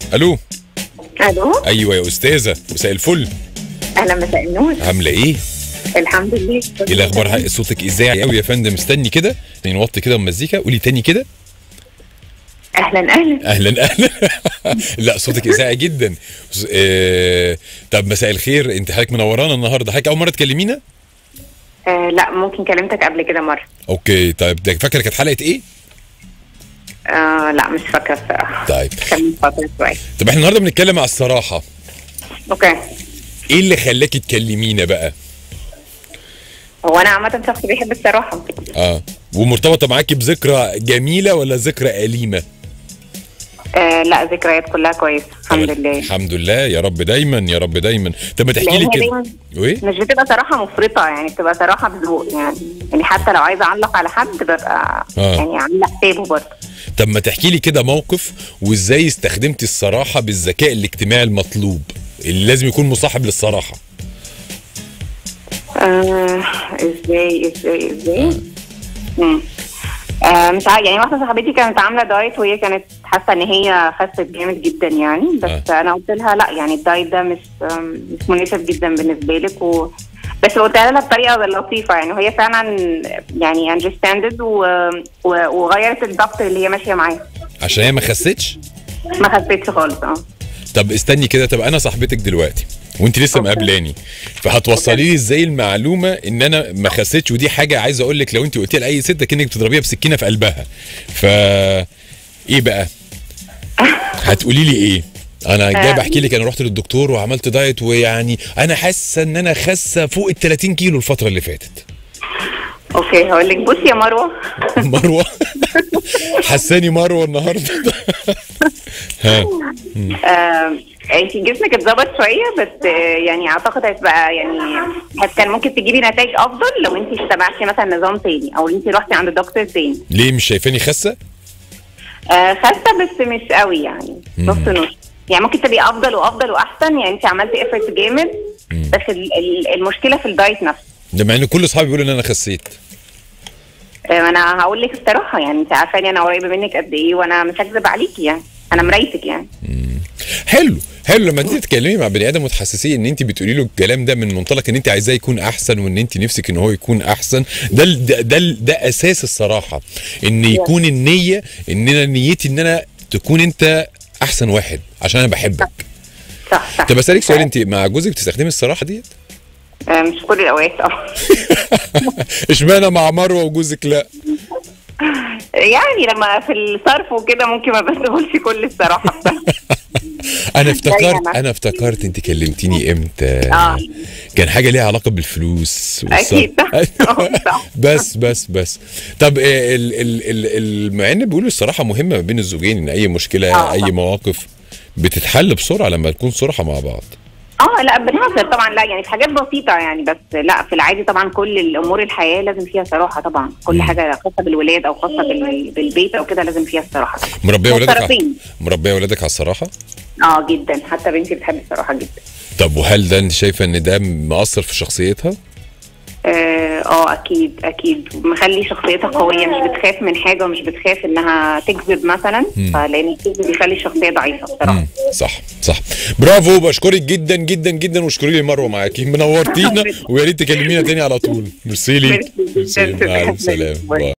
الو الو ايوه يا استاذه مساء الفل اهلا مساء النور عامله ايه الحمد لله ايه الاخبار صوتك اذاعي قوي يا فندم استني كده نوطي كده المزيكا قولي تاني كده اهلا اهلا اهلا اهلا لا صوتك اذاعي جدا آه، طب مساء الخير انت حضرتك منورانا النهارده حضرتك اول مره تكلمينا آه لا ممكن كلمتك قبل كده مره اوكي طيب ده فاكره كانت حلقه ايه آه لا مش فاكره الصراحه طيب كان من فتره شويه طب احنا النهارده بنتكلم على الصراحه اوكي ايه اللي خلاكي تكلمينا بقى هو انا عامه شخص بيحب الصراحه اه ومرتبطه معاكي بذكرى جميله ولا ذكرى اليمه آه لا ذكريات كلها كويسه الحمد لله الحمد لله يا رب دايما يا رب دايما طب ما تحكي لي لأن هي كده دايماً وايه مش بتبقى صراحه مفرطه يعني بتبقى صراحه بذوق يعني يعني حتى لو عايزه اعلق على حد ببقى آه. يعني عامله حسابه برضه طب ما تحكي لي كده موقف وازاي استخدمتي الصراحه بالذكاء الاجتماعي المطلوب اللي لازم يكون مصاحب للصراحه آه ازاي ازاي ازاي مم. آه مش عارفه يعني واحده صاحبتي كانت عامله دايت وهي كانت حاسه ان هي خست جامد جدا يعني بس انا قلت لها لا يعني الدايت ده مش آم، مش مناسب جدا بالنسبه لك و بس قلتها لها بطريقه لطيفه يعني وهي فعلا يعني اندرستاندد و... و... وغيرت الضبط اللي هي ماشيه معاه عشان هي ما خستش ما خستش خالص اه طب استني كده طب انا صاحبتك دلوقتي وانت لسه أوكي. مقابلاني فهتوصلي لي ازاي المعلومه ان انا ما خسيتش ودي حاجه عايز اقول لك لو انت قلتيها لاي ست كانك بتضربيها بسكينه في قلبها ف ايه بقى هتقولي لي ايه انا جاي آه. بحكي لك انا رحت للدكتور وعملت دايت ويعني انا حاسه ان انا خاسه فوق ال 30 كيلو الفتره اللي فاتت اوكي هقول لك بصي يا مروه مروه حساني مروه النهارده ها آه، انت جسمك اتظبط شويه بس آه، يعني اعتقد هتبقى يعني هت- كان ممكن تجيبي نتائج افضل لو انت اتبعتي مثلا نظام تاني او انت رحتي عند دكتور تاني ليه مش شايفاني خاسه آه، خاسه بس مش قوي يعني نص نص يعني ممكن تبقي افضل وافضل واحسن يعني انت عملتي افرت جامد بس ال- ال- المشكله في الدايت نفسه ده مع ان كل اصحابي بيقولوا ان انا خسيت آه، انا هقول لك الصراحه يعني انت عارفاني انا قريبه منك قد ايه وانا مش هكذب عليكي يعني انا مرايتك يعني حلو حلو لما تيجي تتكلمي مع بني ادم وتحسسيه ان انت بتقولي له الكلام ده من منطلق ان انت عايزاه يكون احسن وان انت نفسك ان هو يكون احسن ده ال- ده ده, ال- ده اساس الصراحه ان يكون النيه ان انا نيتي ان انا تكون انت احسن واحد عشان انا بحبك صح صح طب اسالك سؤال انت مع جوزك بتستخدمي الصراحه ديت آه، مش كل الاوقات اه اشمعنى مع مروه وجوزك لا يعني لما في الصرف وكده ممكن ما بسيبولش كل الصراحه انا افتكرت دايماً. انا افتكرت انت كلمتيني امتى آه. كان حاجه ليها علاقه بالفلوس والصرف. أكيد. أيوة. صح. بس بس بس طب آه، ال ال ال ال مع ان بيقولوا الصراحه مهمه ما بين الزوجين ان اي مشكله آه، اي صح. مواقف بتتحل بسرعه لما تكون صراحه مع بعض اه لا بنهزر طبعا لا يعني في حاجات بسيطه يعني بس لا في العادي طبعا كل الامور الحياه لازم فيها صراحه طبعا كل حاجه خاصه بالولاد او خاصه بال- بالبيت او كده لازم فيها الصراحه طبعا مربيه ولادك على والطرفين. مربيه ولادك على الصراحه اه جدا حتى بنتي بتحب الصراحه جدا طب وهل ده انت شايفه ان ده مأثر في شخصيتها اه آه، اكيد اكيد مخلي شخصيتها قويه مش بتخاف من حاجه ومش بتخاف انها تكذب مثلا فلان الكذب بيخلي الشخصيه ضعيفه بصراحه مم. صح صح برافو بشكرك جدا جدا جدا واشكري لي مروه معاكي منورتينا ويا ريت تكلمينا تاني على طول ميرسي ليك ميرسي. ميرسي مع الف سلامه باي. باي.